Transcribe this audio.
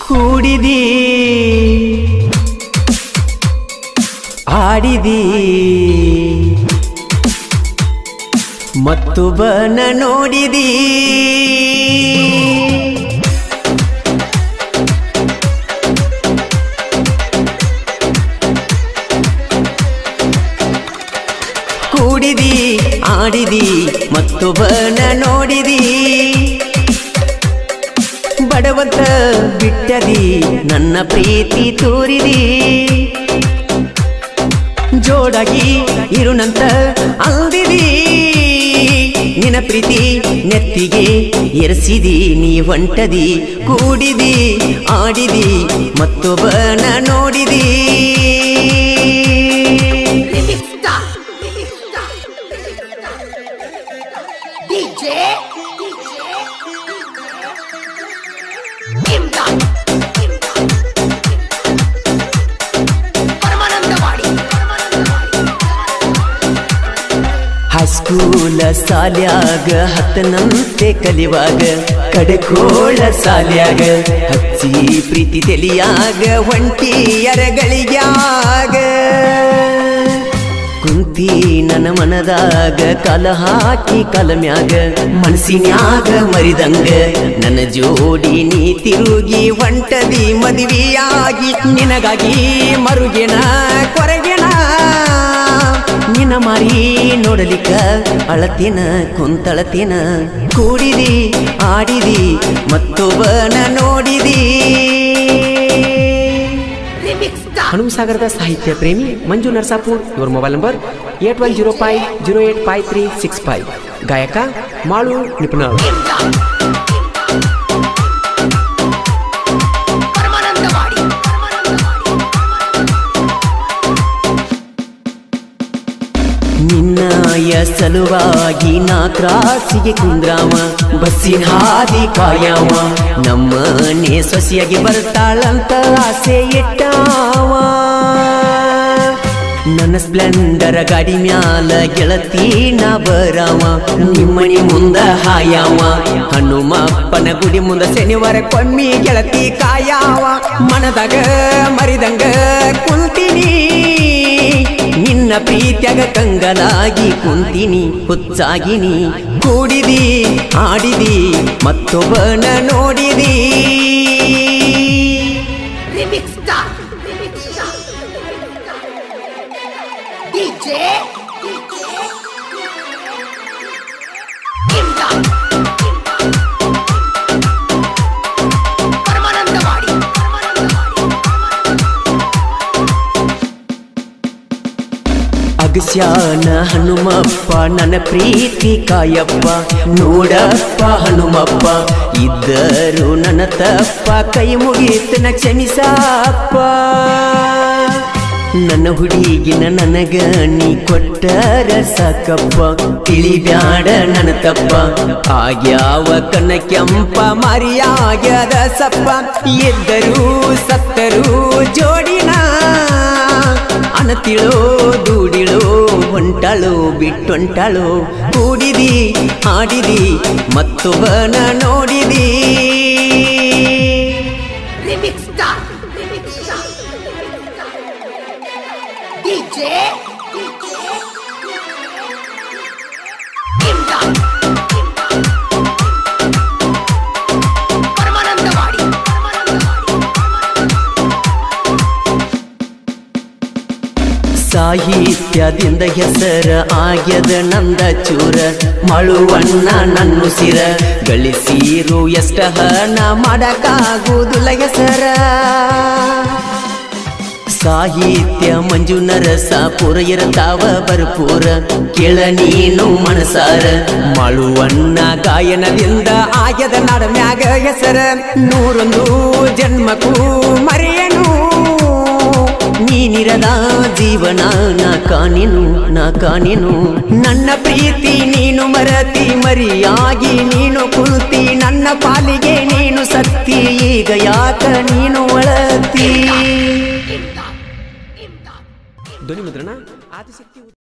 ಕೂಡಿದಿ ಆಡಿದಿ ಮತ್ತೊಬ್ಬನ ನೋಡಿದಿ ಕೂಡಿದಿ ಆಡಿದಿ ಮತ್ತೊಬ್ಬನ ನೋಡಿದಿ ಬಡವಂತ ಬಿಟ್ಟದಿ ನನ್ನ ಪ್ರೀತಿ ತೋರಿದಿ ಜೋಡಾಗಿ ಇರುನಂತ ಅಂದಿದಿ ನಿನ ಪ್ರೀತಿ ನೆತ್ತಿಗೆ ಎರೆಸಿದಿ ನೀ ಹೊಂಟದಿ ಕೂಡಿದಿ ಆಡಿದಿ ಮತ್ತೊಬ್ಬನ ನೋಡಿದಿ Remix Star. DJ. Imdad. Paramanandawadi ಹೈಸ್ಕೂಲ ಸಾಲ್ಯಾಗ ಹತ್ತನಂತೆ ಕಲಿವಾಗ ಕಡೆಕೋಳ ಸಾಲ್ಯಾಗ ಹಚ್ಚಿ ಪ್ರೀತಿ ತೆಲಿಯಾಗ ಒಂಟಿ ಅರಗಳಿಗ್ಯಾಗ ಕುಂತಿ ನನ್ನ ಮನದಾಗ ಕಾಲ ಹಾಕಿ ಕಲಮ್ಯಾಗ ಮನಸ್ಸಿನ್ಯಾಗ ಮರಿದಂಗ ನನ್ನ ಜೋಡಿ ನೀ ತಿರುಗಿ ಹೊಂಟದಿ ಮದುವೆಯಾಗಿ ನಿನಗಾಗಿ ಮರುಗೆನ ಕೊರಗೆನ ನಿನ್ನ ಮಾರಿ ನೋಡಲಿಕ್ಕ ಅಳತಿನ ಕುಂತಳತಿನ ಕೂಡಿದಿ ಆಡಿದಿ ಮತ್ತೊಬ್ಬನ ನೋಡಿದಿ Remix Star. ಹನುಮಸಾಗರದ ಸಾಹಿತ್ಯ ಪ್ರೇಮಿ ಮಂಜು ನರ್ಸಾಪುರ್ ಇವರ mobile number eight one zero five zero eight five three six five ಗಾಯಕ ಮಾಳು ನಿಪುಣರು Imdad. ಪರಮಾನಂದವಾಡಿ ನಿನ್ನಯ ಸಲುವಾಗಿ ನಾ ತ್ರಾಸಿಗೆ ಕುಂದ್ರಾವ ಬಸ್ಸಿನ ಹಾದಿ ಕಾಯವ ನಮ್ಮನೆ ಸೊಸೆಯಾಗಿ ಬರ್ತಾಳಂತ ಆಸೆ ಇಟ್ಟಾವ ನನ್ನ ಸ್ಪ್ಲೆಂಡರ್ ಗಾಡಿ ಮ್ಯಾಲ ಗೆಳತಿ ನಾ ಬರಾವ ನಿಮ್ಮನಿ ಮುಂದ ಹಾಯಾವ ಹನುಮಪ್ಪನ ಗುಡಿ ಮುಂದ ಶನಿವಾರ ಕೊಮ್ಮಿ ಗೆಳತಿ ಕಾಯಾವ ಮನದಾಗ ಮರಿದಂಗ ಕುಂತೀನಿ ನಿನ್ನ ಪ್ರೀತ್ಯಾಗ ಕಂಗಲಾಗಿ ಕುಂತಿನಿ ಹುಚ್ಚಾಗಿನಿ ಕೂಡಿದಿ ಆಡಿದಿ ಮತ್ತೊಬ್ಬನ ನೋಡಿದಿ Remix Star. DJ. Imdad. Paramanandawadi ಅಗಸ್ಯಾನ Hanumappa ನನ್ನ ಪ್ರೀತಿ ಕಾಯಪ್ಪ ನೋಡಪ್ಪ ಹನುಮಪ್ಪ ಇದ್ದರು ನನ್ನ ತಪ್ಪ ಕೈ ಮುಗಿತನ ಕ್ಷಮಿಸಪ್ಪ ನನ್ನ ಹುಡುಗಿನ ನನಗ ನೀ ಕೊಟ್ಟರ ಸಾಕಪ್ಪ ತಿಳಿಬ್ಯಾಡ ನನ್ನ ತಪ್ಪ ಆಗ್ಯಾವ ಕನ್ನ ಕೆಂಪ ಮರಿಯಾಗ್ಯದ ಸಪ್ಪ ಎದ್ದರು ಸತ್ತರು ಜೋಡಿನ ಅನತಿಳೋ ದೂಡಿಳೋ ಹೊಂಟಾಳು ಬಿಟ್ಟೊಂಟಾಳು ಕೂಡಿದಿ ಆಡಿದಿ ಮತ್ತೊಬ್ಬನ ನೋಡಿದಿ Remix Star. DJ. Imdad. Paramanandawadi ಸಾಹಿತ್ಯದಿಂದ ಹೆಸರ ಆಗ್ಯದ ನಂದ ಚೂರ ಮಳುವಣ್ಣ ನನ್ನುಸಿರ ಗಳಿಸಿರು ಎಷ್ಟ ಹಣ ಮಾಡಕ್ಕಾಗುವುದಿಲ್ಲ ಹೆಸರ ಸಾಹಿತ್ಯ ಮಂಜುನರಸ ಪುರ ಇರತಾವ ಬರ್ಪೂರ ಕೇಳ ನೀನು ಮನಸಾರ ಮಳುವಣ್ಣ ಗಾಯನದಿಂದ ಆಗ್ಯದ ನಡಮ್ಯಾಗ ಹೆಸರ ನೂರೊಂದು ಜನ್ಮಕ್ಕೂ ಮರೆಯನು ನೀನಿರದ ಜೀವನ ನಾ ಕಾಣೆನು ನಾ ಕಾಣೆನು ನನ್ನ ಪ್ರೀತಿ ನೀನು ಮರತಿ ಮರಿಯಾಗಿ ನೀನು ಕುಂತಿ ನನ್ನ ಪಾಲಿಗೆ ನೀನು ಸತ್ತಿ ಈಗ ಯಾಕ ನೀನು ಒಳತಿ ಧ್ವನಿ ಮುದ್ರಣ ಆದಿಶಕ್ತಿ